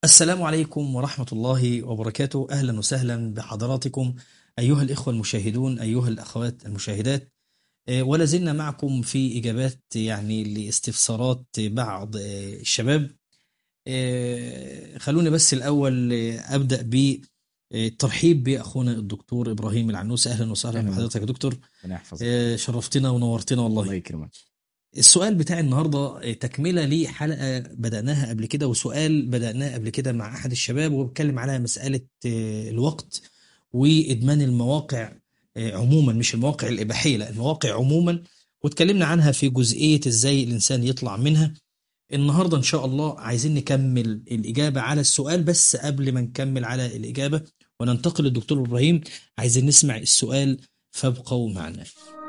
السلام عليكم ورحمة الله وبركاته أهلا وسهلا بحضراتكم أيها الإخوة المشاهدون أيها الأخوات المشاهدات آه، ولا زلنا معكم في إجابات يعني لاستفسارات بعض آه، الشباب آه، خلوني بس الأول آه، أبدأ بالترحيب بأخونا الدكتور إبراهيم العنوسي أهلا وسهلا أهلا بحضرتك يا دكتور ربنا يحفظك آه، شرفتنا ونورتنا والله الله يكرمك السؤال بتاع النهارده آه، تكمله لحلقه بدأناها قبل كده وسؤال بدأناه قبل كده مع احد الشباب وبيتكلم على مسألة آه، الوقت وإدمان المواقع آه، عموما مش المواقع الإباحية لا المواقع عموما واتكلمنا عنها في جزئية ازاي الإنسان يطلع منها النهارده إن شاء الله عايزين نكمل الإجابة على السؤال بس قبل ما نكمل على الإجابة وننتقل للدكتور إبراهيم عايزين نسمع السؤال فابقوا معنا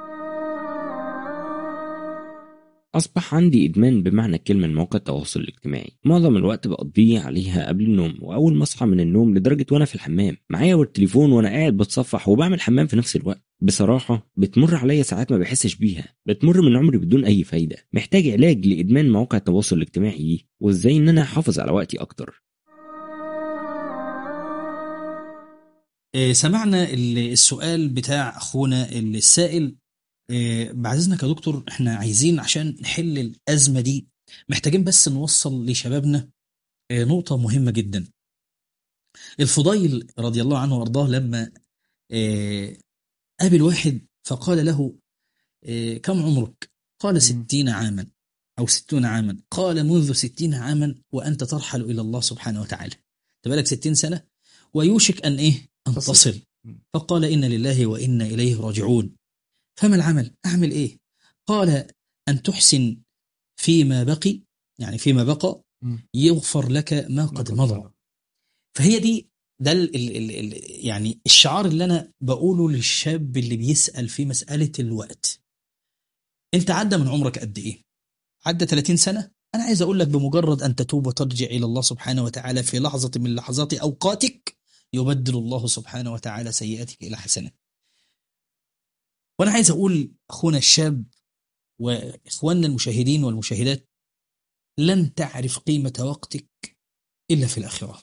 أصبح عندي إدمان بمعنى كلمة مواقع التواصل الاجتماعي معظم الوقت بقضيه عليها قبل النوم وأول ما أصحى من النوم لدرجة وأنا في الحمام معايا التليفون وأنا قاعد بتصفح وبعمل حمام في نفس الوقت بصراحة بتمر عليا ساعات ما بحسش بيها بتمر من عمري بدون أي فايدة محتاج علاج لإدمان مواقع التواصل الاجتماعي دي وإزاي إن أنا أحافظ على وقتي أكتر آه، سمعنا ال- السؤال بتاع اخونا السائل آه، بعد اذنك يا دكتور احنا عايزين عشان نحل الازمه دي محتاجين بس نوصل لشبابنا آه، نقطه مهمه جدا الفضيل رضي الله عنه وارضاه لما آه، قابل واحد فقال له آه، كم عمرك قال ستين عاما أو ستون عاما قال منذ ستين عاما وأنت ترحل إلى الله سبحانه وتعالى تبالك ستين سنة ويوشك أن إيه أن تصل. تصل فقال إن لله وإنا إليه راجعون فما العمل أعمل إيه قال أن تحسن فيما بقي يعني فيما بقى يغفر لك ما قد مضى فهي دي ده ال ال ال ال يعني الشعار اللي انا بقوله للشاب اللي بيسأل في مسألة الوقت انت عدى من عمرك قد ايه عدى 30 سنة انا عايز اقول لك بمجرد ان تتوب وترجع الى الله سبحانه وتعالى في لحظة من لحظات اوقاتك يبدل الله سبحانه وتعالى سيئاتك الى حسنات وانا عايز اقول اخونا الشاب واخواننا المشاهدين والمشاهدات لن تعرف قيمة وقتك الا في الاخره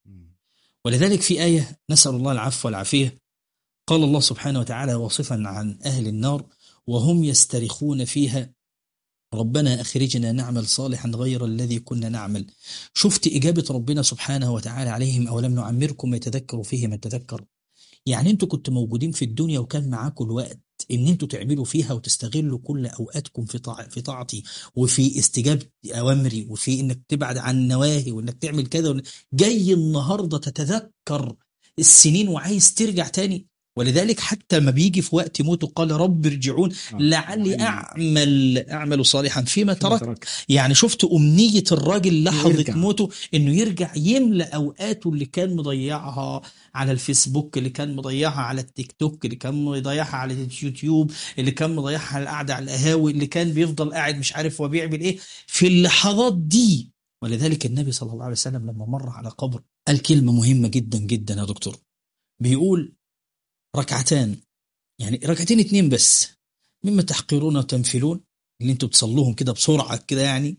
ولذلك في آية نسأل الله العفو والعافية قال الله سبحانه وتعالى واصفا عن أهل النار وهم يسترخون فيها ربنا أخرجنا نعمل صالحا غير الذي كنا نعمل شفت إجابة ربنا سبحانه وتعالى عليهم أو لم نعمركم يتذكروا فيه من تذكر يعني انتوا كنتوا موجودين في الدنيا وكان معاكم الوقت ان انتوا تعملوا فيها وتستغلوا كل اوقاتكم في طاع في طاعتي وفي استجابه اوامري وفي انك تبعد عن النواهي وانك تعمل كذا وإن- جاي النهارده تتذكر السنين وعايز ترجع تاني ولذلك حتى ما بيجي في وقت موته قال رب ارجعون لعلي اعمل اعمل صالحا فيما تركت يعني شفت أمنية الراجل لحظة يرجع. موته إنه يرجع يملأ أوقاته اللي كان مضيعها على الفيسبوك اللي كان مضيعها على التيك توك اللي كان مضيعها على اليوتيوب اللي كان مضيعها على القعدة على القهاوي اللي كان بيفضل قاعد مش عارف هو بيعمل إيه في اللحظات دي ولذلك النبي صلى الله عليه وسلم لما مر على قبر قال كلمة مهمة جدا جدا يا دكتور بيقول ركعتان يعني ركعتين اتنين بس مما تحقرون وتنفلون اللي انتوا بتصلوهم كده بسرعة كده يعني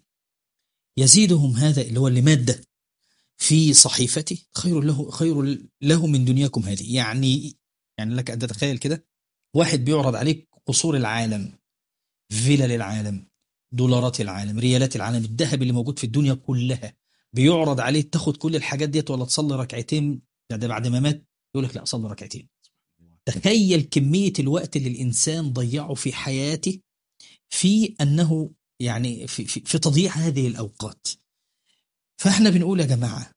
يزيدهم هذا اللي هو اللي مادة في صحيفته خير له خير له من دنياكم هذه يعني يعني لك أن تتخيل كده واحد بيعرض عليك قصور العالم فيلل العالم دولارات العالم ريالات العالم الذهب اللي موجود في الدنيا كلها بيعرض عليك تاخد كل الحاجات ديت ولا تصلي ركعتين ده, ده بعد ما مات يقول لك لا صلي ركعتين تخيل كمية الوقت اللي الإنسان ضيعه في حياته في أنه يعني في, في, في تضييع هذه الأوقات فإحنا بنقول يا جماعة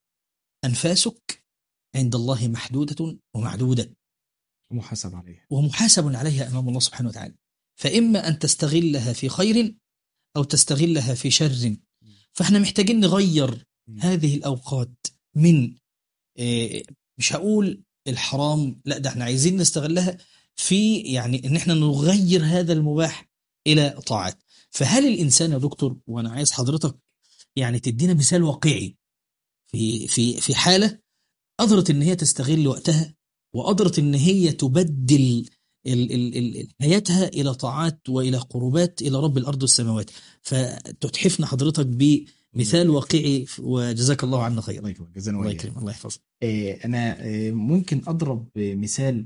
أنفاسك عند الله محدودة ومعدودة ومحاسب عليها ومحاسب عليها أمام الله سبحانه وتعالى فإما أن تستغلها في خير أو تستغلها في شر فإحنا محتاجين نغير هذه الأوقات من آه، مش هقول الحرام لا ده احنا عايزين نستغلها في يعني ان احنا نغير هذا المباح الى طاعات فهل الانسان يا دكتور وانا عايز حضرتك يعني تدينا مثال واقعي في في في حاله قدرت ان هي تستغل وقتها وقدرت ان هي تبدل ال- ال- ال- حياتها الى طاعات والى قربات الى رب الارض والسماوات فتتحفنا حضرتك بمثال واقعي وجزاك الله عنا خيرا الله يكرمك جزانا الله وإياك. يكرمك الله يحفظك آه، انا آه، ممكن اضرب آه، مثال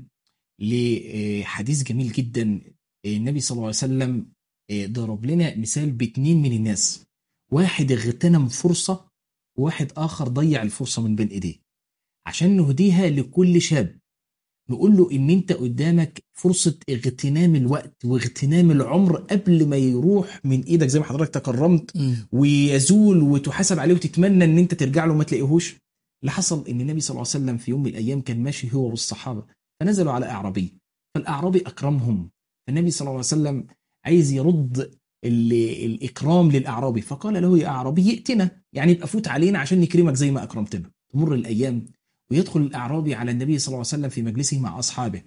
لحديث جميل جدا آه، النبي صلى الله عليه وسلم آه، ضرب لنا مثال باتنين من الناس واحد اغتنم فرصة وواحد آخر ضيع الفرصة من بين إيديه عشان نهديها لكل شاب نقول له إن أنت قدامك فرصة اغتنام الوقت واغتنام العمر قبل ما يروح من إيدك زي ما حضرتك تكرمت ويزول وتحاسب عليه وتتمنى ان انت ترجع له وما تلاقيهوش اللي حصل ان النبي صلى الله عليه وسلم في يوم من الايام كان ماشي هو والصحابه فنزلوا على اعرابي فالاعرابي اكرمهم فالنبي صلى الله عليه وسلم عايز يرد ال- الاكرام للاعرابي فقال له يا اعرابي ائتنا يعني يبقى فوت علينا عشان نكرمك زي ما اكرمتنا تمر الايام ويدخل الاعرابي على النبي صلى الله عليه وسلم في مجلسه مع اصحابه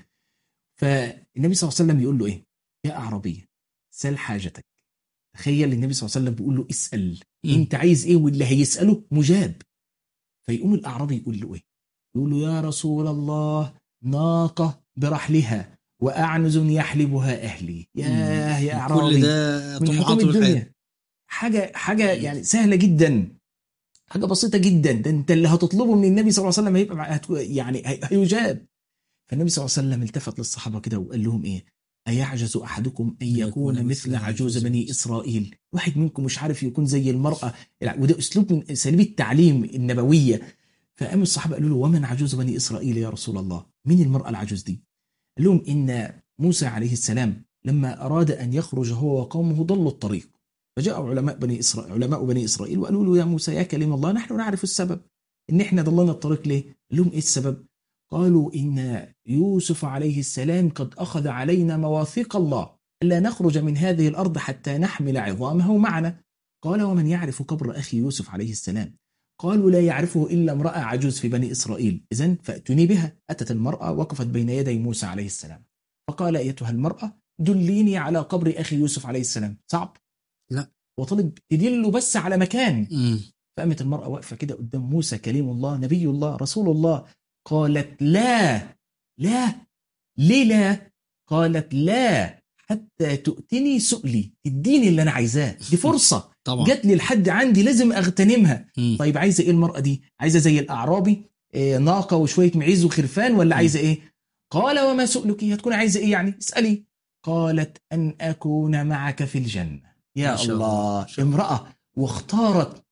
فالنبي صلى الله عليه وسلم يقول له ايه يا اعرابي سل حاجتك تخيل النبي صلى الله عليه وسلم بيقول له اسال انت عايز ايه واللي هيساله مجاب فيقوم الاعرابي يقول له ايه يقول له يا رسول الله ناقه برحلها واعنز يحلبها اهلي ياه يا اعرابي كل ده من طموحات حكم الحياه الدنيا حاجه حاجه يعني سهله جدا حاجه بسيطه جدا ده انت اللي هتطلبه من النبي صلى الله عليه وسلم هيبقى مع- هت- يعني هي- هيجاب فالنبي صلى الله عليه وسلم التفت للصحابه كده وقال لهم ايه أيعجز أحدكم أن يكون مثل عجوز بني إسرائيل واحد منكم مش عارف يكون زي المرأة وده أسلوب من أساليب التعليم النبوية فقام الصحابة قالوا له ومن عجوز بني إسرائيل يا رسول الله مين المرأة العجوز دي قال لهم إن موسى عليه السلام لما أراد أن يخرج هو وقومه ضلوا الطريق فجاء علماء بني إسرائيل علماء بني إسرائيل وقالوا له يا موسى يا كلم الله نحن نعرف السبب إن إحنا ضلنا الطريق ليه قال لهم إيه السبب قالوا إن يوسف عليه السلام قد أخذ علينا مواثيق الله ألا نخرج من هذه الأرض حتى نحمل عظامه معنا قال ومن يعرف قبر أخي يوسف عليه السلام قالوا لا يعرفه إلا امرأة عجوز في بني إسرائيل إذن فأتوني بها أتت المرأة وقفت بين يدي موسى عليه السلام فقال أيتها المرأة دليني على قبر أخي يوسف عليه السلام صعب لا. وطلب تدله بس على مكان مم. فقامت المرأة واقفة كده قدام موسى كليم الله نبي الله رسول الله قالت لا لا ليه لا قالت لا حتى تؤتني سؤلي تديني اللي انا عايزاه دي فرصه طبعا جات لي لحد عندي لازم اغتنمها مم. طيب عايزه ايه المراه دي عايزه زي الاعرابي إيه ناقه وشويه معيز وخرفان ولا عايزه ايه قال وما سؤلك هتكون عايزه ايه يعني اسالي قالت ان اكون معك في الجنه يا ما شاء الله. الله ما شاء الله. امراه واختارت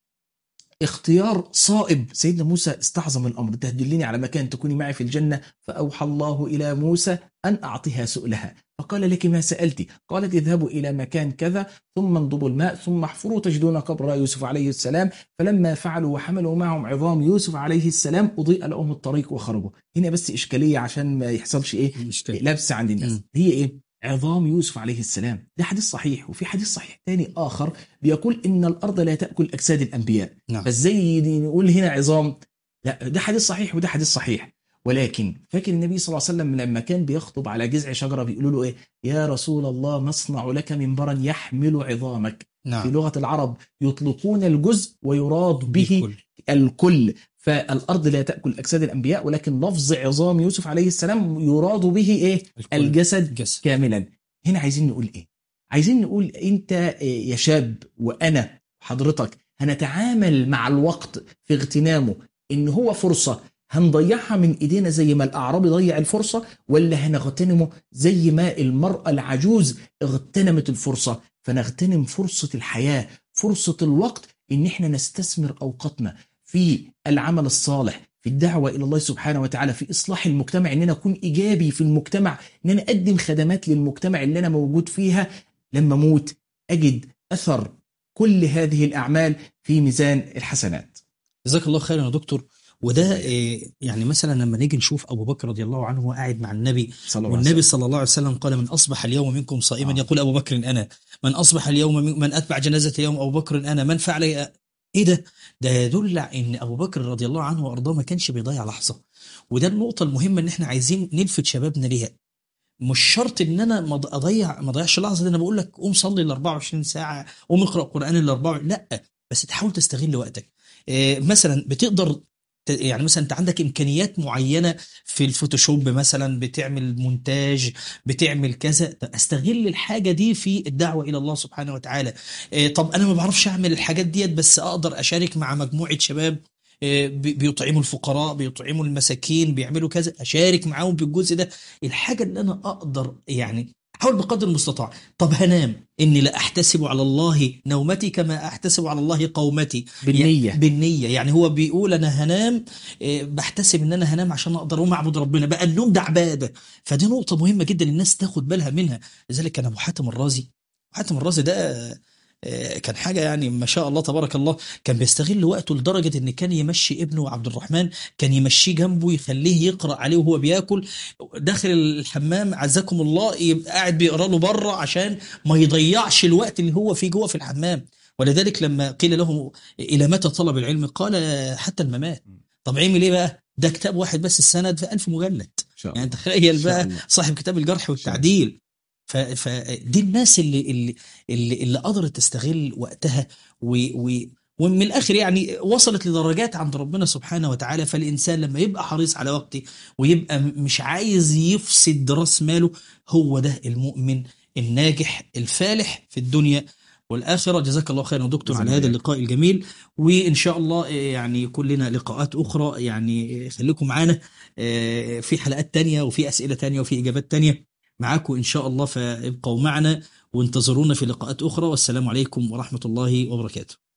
اختيار صائب سيدنا موسى استعظم الامر تدلني على مكان تكوني معي في الجنه فاوحى الله الى موسى ان اعطها سؤلها فقال لك ما سالت قالت اذهبوا الى مكان كذا ثم انضبوا الماء ثم احفروا تجدون قبر يوسف عليه السلام فلما فعلوا وحملوا معهم عظام يوسف عليه السلام اضيء لهم الطريق وخرجوا هنا بس اشكاليه عشان ما يحصلش ايه مشكلة. لبس عند الناس مم. هي ايه عظام يوسف عليه السلام ده حديث صحيح وفي حديث صحيح تاني اخر بيقول ان الارض لا تاكل اجساد الانبياء نعم فازاي نقول هنا عظام لا ده حديث صحيح وده حديث صحيح ولكن فاكر النبي صلى الله عليه وسلم لما كان بيخطب على جذع شجره بيقولوا له ايه يا رسول الله نصنع لك منبرا يحمل عظامك في نعم لغه العرب يطلقون الجزء ويراد به بالكل. الكل فالارض لا تاكل اجساد الانبياء ولكن لفظ عظام يوسف عليه السلام يراد به ايه الكل. الجسد الجسد كاملا هنا عايزين نقول ايه عايزين نقول انت يا شاب وانا حضرتك هنتعامل مع الوقت في اغتنامه ان هو فرصة هنضيعها من ايدينا زي ما الاعرابي ضيع الفرصة ولا هنغتنمه زي ما المرأة العجوز اغتنمت الفرصة فنغتنم فرصة الحياة فرصة الوقت ان احنا نستثمر اوقاتنا في العمل الصالح في الدعوة إلى الله سبحانه وتعالى في إصلاح المجتمع إن أنا أكون إيجابي في المجتمع إن أنا أقدم خدمات للمجتمع اللي أنا موجود فيها لما أموت أجد أثر كل هذه الأعمال في ميزان الحسنات جزاك الله خيرا يا دكتور وده إيه، يعني مثلا لما نيجي نشوف ابو بكر رضي الله عنه وهو قاعد مع النبي صلى الله عليه والنبي وسلم صلى الله عليه وسلم قال من اصبح اليوم منكم صائما آه. يقول ابو بكر انا من اصبح اليوم من, من اتبع جنازه اليوم ابو بكر انا من فعل ايه ده ده يدل على ان ابو بكر رضي الله عنه وارضاه ما كانش بيضيع لحظه وده النقطه المهمه ان احنا عايزين نلفت شبابنا ليها مش شرط ان انا ما أض- اضيع ما اضيعش لحظه دي انا بقول لك قوم صلي ال 24 ساعه قوم اقرا قران ال 24 لا بس تحاول تستغل وقتك إيه، مثلا بتقدر يعني مثلا انت عندك امكانيات معينه في الفوتوشوب مثلا بتعمل مونتاج بتعمل كذا استغل الحاجه دي في الدعوه الى الله سبحانه وتعالى إيه، طب انا ما بعرفش اعمل الحاجات ديت بس اقدر اشارك مع مجموعه شباب إيه، بي- بيطعموا الفقراء بيطعموا المساكين بيعملوا كذا اشارك معاهم بالجزء ده الحاجه اللي انا اقدر يعني حاول بقدر المستطاع طب هنام اني لا احتسب على الله نومتي كما احتسب على الله قومتي بالنية. بالنية يعني هو بيقول انا هنام إيه، بحتسب ان انا هنام عشان اقدر اقوم اعبد ربنا بقى النوم ده عباده فدي نقطه مهمه جدا الناس تاخد بالها منها لذلك كان ابو حاتم الرازي حاتم الرازي ده آه، كان حاجه يعني ما شاء الله تبارك الله كان بيستغل وقته لدرجه ان كان يمشي ابنه عبد الرحمن كان يمشيه جنبه يخليه يقرا عليه وهو بياكل داخل الحمام عزكم الله يبقى قاعد بيقرا له بره عشان ما يضيعش الوقت اللي هو فيه جوه في الحمام ولذلك لما قيل له الى متى طلب العلم قال حتى الممات طب عمل ايه بقى ده كتاب واحد بس السند في ألف مجلد ان شاء يعني الله تخيل إن شاء بقى الله. صاحب كتاب الجرح والتعديل ف- فدي الناس اللي اللي اللي, اللي قدرت تستغل وقتها و و ومن الاخر يعني وصلت لدرجات عند ربنا سبحانه وتعالى فالانسان لما يبقى حريص على وقته ويبقى م- مش عايز يفسد راس ماله هو ده المؤمن الناجح الفالح في الدنيا والآخرة جزاك الله خيرا يا دكتور جزاك على هذا الله. اللقاء الجميل وإن شاء الله آه، يعني كلنا لقاءات أخرى يعني آه، خليكم معانا آه، في حلقات تانية وفي أسئلة تانية وفي إجابات تانية معاكم إن شاء الله فابقوا معنا وانتظرونا في لقاءات أخرى والسلام عليكم ورحمة الله وبركاته